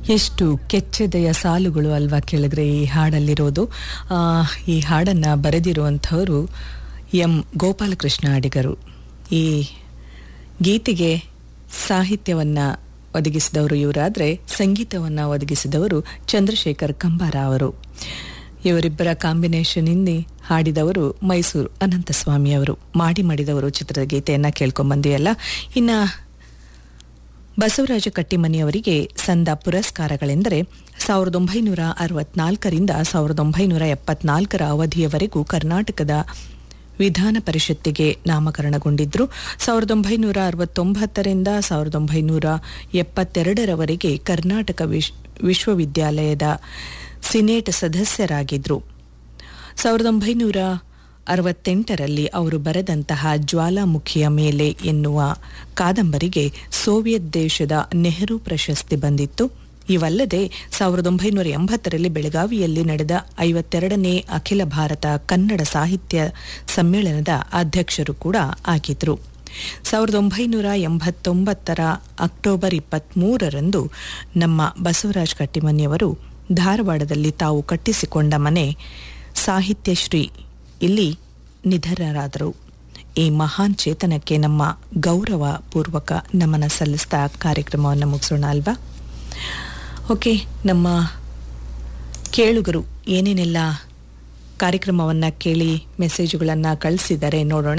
ಎಷ್ಟು ಕೆಚ್ಚೆದೆಯ ಸಾಲುಗಳು ಅಲ್ವಾ ಕೇಳಿದ್ರೆ ಈ ಹಾಡಲ್ಲಿರೋದು ಆ, ಈ ಹಾಡನ್ನು ಬರೆದಿರುವಂಥವರು ಎಂ ಗೋಪಾಲಕೃಷ್ಣ ಅಡಿಗರು ಈ ಗೀತೆಗೆ ಸಾಹಿತ್ಯವನ್ನು ಒದಗಿಸಿದವರು ಇವರಾದರೆ ಸಂಗೀತವನ್ನು ಒದಗಿಸಿದವರು ಚಂದ್ರಶೇಖರ್ ಕಂಬಾರ ಅವರು ಇವರಿಬ್ಬರ ಕಾಂಬಿನೇಷನ್ನಿಂದ ಹಾಡಿದವರು ಮೈಸೂರು ಅನಂತಸ್ವಾಮಿ ಅವರು ಮಾಡಿ ಮಾಡಿದವರು ಚಿತ್ರದ ಗೀತೆಯನ್ನು ಕೇಳ್ಕೊಂಬಂದಿಯಲ್ಲ ಇನ್ನು ಬಸವರಾಜ ಕಟ್ಟಿಮನಿಯವರಿಗೆ ಸಂದ ಪುರಸ್ಕಾರಗಳೆಂದರೆ ಸಾವಿರದ ಒಂಬೈನೂರ ಅರವತ್ನಾಲ್ಕರಿಂದ ಸಾವಿರದ ಒಂಬೈನೂರ ಎಪ್ಪತ್ನಾಲ್ಕರ ಅವಧಿಯವರೆಗೂ ಕರ್ನಾಟಕದ ವಿಧಾನ ಪರಿಷತ್ತಿಗೆ ನಾಮಕರಣಗೊಂಡಿದ್ದರು ಸಾವಿರದ ಒಂಬೈನೂರ ಅರವತ್ತೊಂಬತ್ತರಿಂದ ಸಾವಿರದ ಒಂಬೈನೂರ ಎಪ್ಪತ್ತೆರಡರವರೆಗೆ ಕರ್ನಾಟಕ ವಿಶ್ ವಿಶ್ವವಿದ್ಯಾಲಯದ ಸಿನೇಟ್ ಸದಸ್ಯರಾಗಿದ್ದರು ಸಾವಿರದ ಒಂಬೈನೂರ ಅರವತ್ತೆಂಟರಲ್ಲಿ ಅವರು ಬರೆದಂತಹ ಜ್ವಾಲಾಮುಖಿಯ ಮೇಲೆ ಎನ್ನುವ ಕಾದಂಬರಿಗೆ ಸೋವಿಯತ್ ದೇಶದ ನೆಹರು ಪ್ರಶಸ್ತಿ ಬಂದಿತ್ತು ಇವಲ್ಲದೆ ಸಾವಿರದ ಒಂಬೈನೂರ ಎಂಬತ್ತರಲ್ಲಿ ಬೆಳಗಾವಿಯಲ್ಲಿ ನಡೆದ ಐವತ್ತೆರಡನೇ ಅಖಿಲ ಭಾರತ ಕನ್ನಡ ಸಾಹಿತ್ಯ ಸಮ್ಮೇಳನದ ಅಧ್ಯಕ್ಷರು ಕೂಡ ಆಗಿದ್ರು ಸಾವಿರದ ಒಂಬೈನೂರ ಎಂಬತ್ತೊಂಬತ್ತರ ಅಕ್ಟೋಬರ್ ಇಪ್ಪತ್ತ್ಮೂರರಂದು ನಮ್ಮ ಬಸವರಾಜ್ ಕಟ್ಟಿಮನಿಯವರು ಧಾರವಾಡದಲ್ಲಿ ತಾವು ಕಟ್ಟಿಸಿಕೊಂಡ ಮನೆ ಸಾಹಿತ್ಯಶ್ರೀ ಇಲ್ಲಿ ನಿಧನರಾದರು ಈ ಮಹಾನ್ ಚೇತನಕ್ಕೆ ನಮ್ಮ ಗೌರವ ಪೂರ್ವಕ ನಮನ ಸಲ್ಲಿಸ್ತಾ ಕಾರ್ಯಕ್ರಮವನ್ನು ಮುಗಿಸೋಣ ಅಲ್ವಾ ಓಕೆ ನಮ್ಮ ಕೇಳುಗರು ಏನೇನೆಲ್ಲ ಕಾರ್ಯಕ್ರಮವನ್ನು ಕೇಳಿ ಮೆಸೇಜುಗಳನ್ನು ಕಳಿಸಿದ್ದಾರೆ ನೋಡೋಣ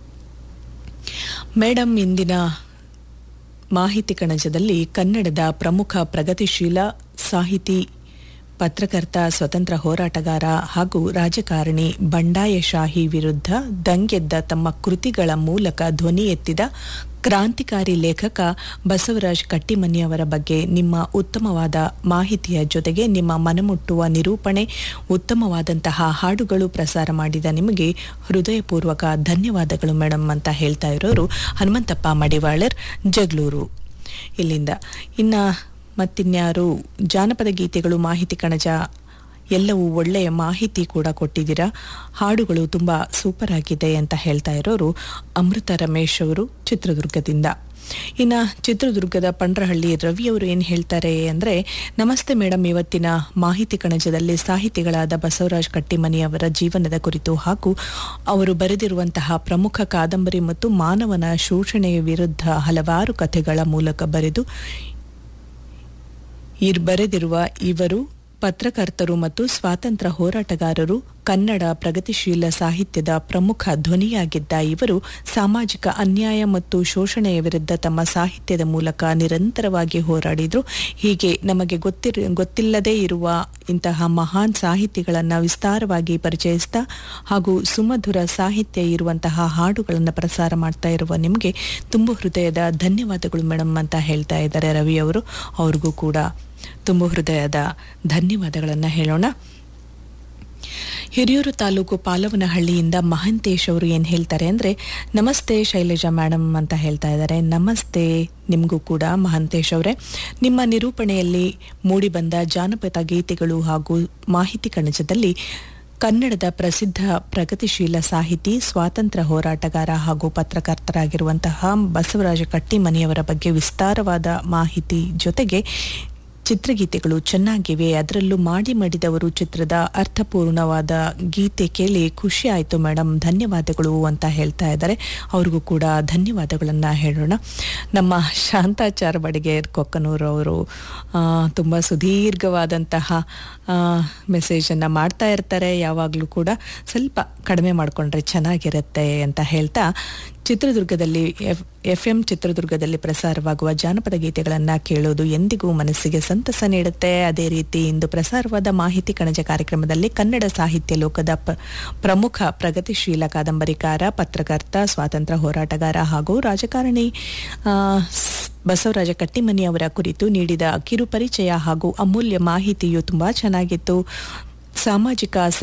ಮೇಡಮ್ ಇಂದಿನ ಮಾಹಿತಿ ಕಣಜದಲ್ಲಿ ಕನ್ನಡದ ಪ್ರಮುಖ ಪ್ರಗತಿಶೀಲ ಸಾಹಿತಿ ಪತ್ರಕರ್ತ ಸ್ವತಂತ್ರ ಹೋರಾಟಗಾರ ಹಾಗೂ ರಾಜಕಾರಣಿ ಬಂಡಾಯಶಾಹಿ ವಿರುದ್ಧ ದಂಗೆದ್ದ ತಮ್ಮ ಕೃತಿಗಳ ಮೂಲಕ ಧ್ವನಿ ಎತ್ತಿದ ಕ್ರಾಂತಿಕಾರಿ ಲೇಖಕ ಬಸವರಾಜ್ ಕಟ್ಟಿಮನಿಯವರ ಬಗ್ಗೆ ನಿಮ್ಮ ಉತ್ತಮವಾದ ಮಾಹಿತಿಯ ಜೊತೆಗೆ ನಿಮ್ಮ ಮನಮುಟ್ಟುವ ನಿರೂಪಣೆ ಉತ್ತಮವಾದಂತಹ ಹಾಡುಗಳು ಪ್ರಸಾರ ಮಾಡಿದ ನಿಮಗೆ ಹೃದಯಪೂರ್ವಕ ಧನ್ಯವಾದಗಳು ಮೇಡಮ್ ಅಂತ ಹೇಳ್ತಾ ಇರೋರು ಹನುಮಂತಪ್ಪ ಮಡಿವಾಳರ್ ಜಗಳೂರು ಇಲ್ಲಿಂದ ಇನ್ನು ಮತ್ತಿನ್ಯಾರು ಜಾನಪದ ಗೀತೆಗಳು ಮಾಹಿತಿ ಕಣಜ ಎಲ್ಲವೂ ಒಳ್ಳೆಯ ಮಾಹಿತಿ ಕೂಡ ಕೊಟ್ಟಿದ್ದೀರಾ ಹಾಡುಗಳು ತುಂಬ ಸೂಪರ್ ಆಗಿದೆ ಅಂತ ಹೇಳ್ತಾ ಇರೋರು ಅಮೃತ ರಮೇಶ್ ಅವರು ಚಿತ್ರದುರ್ಗದಿಂದ ಇನ್ನು ಚಿತ್ರದುರ್ಗದ ಪಂಡ್ರಹಳ್ಳಿ ರವಿಯವರು ಏನು ಹೇಳ್ತಾರೆ ಅಂದರೆ ನಮಸ್ತೆ ಮೇಡಮ್ ಇವತ್ತಿನ ಮಾಹಿತಿ ಕಣಜದಲ್ಲಿ ಸಾಹಿತಿಗಳಾದ ಬಸವರಾಜ್ ಕಟ್ಟಿಮನಿಯವರ ಜೀವನದ ಕುರಿತು ಹಾಗೂ ಅವರು ಬರೆದಿರುವಂತಹ ಪ್ರಮುಖ ಕಾದಂಬರಿ ಮತ್ತು ಮಾನವನ ಶೋಷಣೆಯ ವಿರುದ್ಧ ಹಲವಾರು ಕಥೆಗಳ ಮೂಲಕ ಬರೆದು ಇರ್ ಬರೆದಿರುವ ಇವರು ಪತ್ರಕರ್ತರು ಮತ್ತು ಸ್ವಾತಂತ್ರ್ಯ ಹೋರಾಟಗಾರರು ಕನ್ನಡ ಪ್ರಗತಿಶೀಲ ಸಾಹಿತ್ಯದ ಪ್ರಮುಖ ಧ್ವನಿಯಾಗಿದ್ದ ಇವರು ಸಾಮಾಜಿಕ ಅನ್ಯಾಯ ಮತ್ತು ಶೋಷಣೆಯ ವಿರುದ್ಧ ತಮ್ಮ ಸಾಹಿತ್ಯದ ಮೂಲಕ ನಿರಂತರವಾಗಿ ಹೋರಾಡಿದ್ರು ಹೀಗೆ ನಮಗೆ ಗೊತ್ತಿರ ಗೊತ್ತಿಲ್ಲದೇ ಇರುವ ಇಂತಹ ಮಹಾನ್ ಸಾಹಿತಿಗಳನ್ನು ವಿಸ್ತಾರವಾಗಿ ಪರಿಚಯಿಸ್ತಾ ಹಾಗೂ ಸುಮಧುರ ಸಾಹಿತ್ಯ ಇರುವಂತಹ ಹಾಡುಗಳನ್ನು ಪ್ರಸಾರ ಮಾಡ್ತಾ ಇರುವ ನಿಮಗೆ ತುಂಬ ಹೃದಯದ ಧನ್ಯವಾದಗಳು ಮೇಡಮ್ ಅಂತ ಹೇಳ್ತಾ ಇದ್ದಾರೆ ರವಿ ಅವರು ಅವ್ರಿಗೂ ಕೂಡ ತುಂಬ ಹೃದಯದ ಧನ್ಯವಾದಗಳನ್ನು ಹೇಳೋಣ ಹಿರಿಯೂರು ತಾಲೂಕು ಪಾಲವನಹಳ್ಳಿಯಿಂದ ಮಹಂತೇಶ್ ಅವರು ಏನು ಹೇಳ್ತಾರೆ ಅಂದರೆ ನಮಸ್ತೆ ಶೈಲಜಾ ಮೇಡಮ್ ಅಂತ ಹೇಳ್ತಾ ಇದ್ದಾರೆ ನಮಸ್ತೆ ನಿಮಗೂ ಕೂಡ ಮಹಂತೇಶ್ ಅವರೇ ನಿಮ್ಮ ನಿರೂಪಣೆಯಲ್ಲಿ ಮೂಡಿಬಂದ ಜಾನಪದ ಗೀತೆಗಳು ಹಾಗೂ ಮಾಹಿತಿ ಕಣಜದಲ್ಲಿ ಕನ್ನಡದ ಪ್ರಸಿದ್ಧ ಪ್ರಗತಿಶೀಲ ಸಾಹಿತಿ ಸ್ವಾತಂತ್ರ್ಯ ಹೋರಾಟಗಾರ ಹಾಗೂ ಪತ್ರಕರ್ತರಾಗಿರುವಂತಹ ಬಸವರಾಜ ಕಟ್ಟಿಮನಿಯವರ ಬಗ್ಗೆ ವಿಸ್ತಾರವಾದ ಮಾಹಿತಿ ಜೊತೆಗೆ ಚಿತ್ರಗೀತೆಗಳು ಚೆನ್ನಾಗಿವೆ ಅದರಲ್ಲೂ ಮಾಡಿ ಮಾಡಿದವರು ಚಿತ್ರದ ಅರ್ಥಪೂರ್ಣವಾದ ಗೀತೆ ಕೇಳಿ ಖುಷಿ ಆಯಿತು ಮೇಡಮ್ ಧನ್ಯವಾದಗಳು ಅಂತ ಹೇಳ್ತಾ ಇದ್ದಾರೆ ಅವ್ರಿಗೂ ಕೂಡ ಧನ್ಯವಾದಗಳನ್ನು ಹೇಳೋಣ ನಮ್ಮ ಶಾಂತಾಚಾರ ಬಡಿಗೇರ್ ಕೊಕ್ಕನೂರು ಅವರು ತುಂಬ ಸುದೀರ್ಘವಾದಂತಹ ಮೆಸೇಜನ್ನು ಮಾಡ್ತಾ ಇರ್ತಾರೆ ಯಾವಾಗಲೂ ಕೂಡ ಸ್ವಲ್ಪ ಕಡಿಮೆ ಮಾಡಿಕೊಂಡ್ರೆ ಚೆನ್ನಾಗಿರುತ್ತೆ ಅಂತ ಹೇಳ್ತಾ ಚಿತ್ರದುರ್ಗದಲ್ಲಿ ಎಫ್ ಎಫ್ ಎಂ ಚಿತ್ರದುರ್ಗದಲ್ಲಿ ಪ್ರಸಾರವಾಗುವ ಜಾನಪದ ಗೀತೆಗಳನ್ನು ಕೇಳೋದು ಎಂದಿಗೂ ಮನಸ್ಸಿಗೆ ಸಂತಸ ನೀಡುತ್ತೆ ಅದೇ ರೀತಿ ಇಂದು ಪ್ರಸಾರವಾದ ಮಾಹಿತಿ ಕಣಜ ಕಾರ್ಯಕ್ರಮದಲ್ಲಿ ಕನ್ನಡ ಸಾಹಿತ್ಯ ಲೋಕದ ಪ ಪ್ರಮುಖ ಪ್ರಗತಿಶೀಲ ಕಾದಂಬರಿಕಾರ ಪತ್ರಕರ್ತ ಸ್ವಾತಂತ್ರ್ಯ ಹೋರಾಟಗಾರ ಹಾಗೂ ರಾಜಕಾರಣಿ ಆ, ಸ್- ಬಸವರಾಜ ಕಟ್ಟಿಮನಿ ಅವರ ಕುರಿತು ನೀಡಿದ ಕಿರು ಪರಿಚಯ ಹಾಗೂ ಅಮೂಲ್ಯ ಮಾಹಿತಿಯು ತುಂಬ ಚೆನ್ನಾಗಿತ್ತು ಸಾಮಾಜಿಕ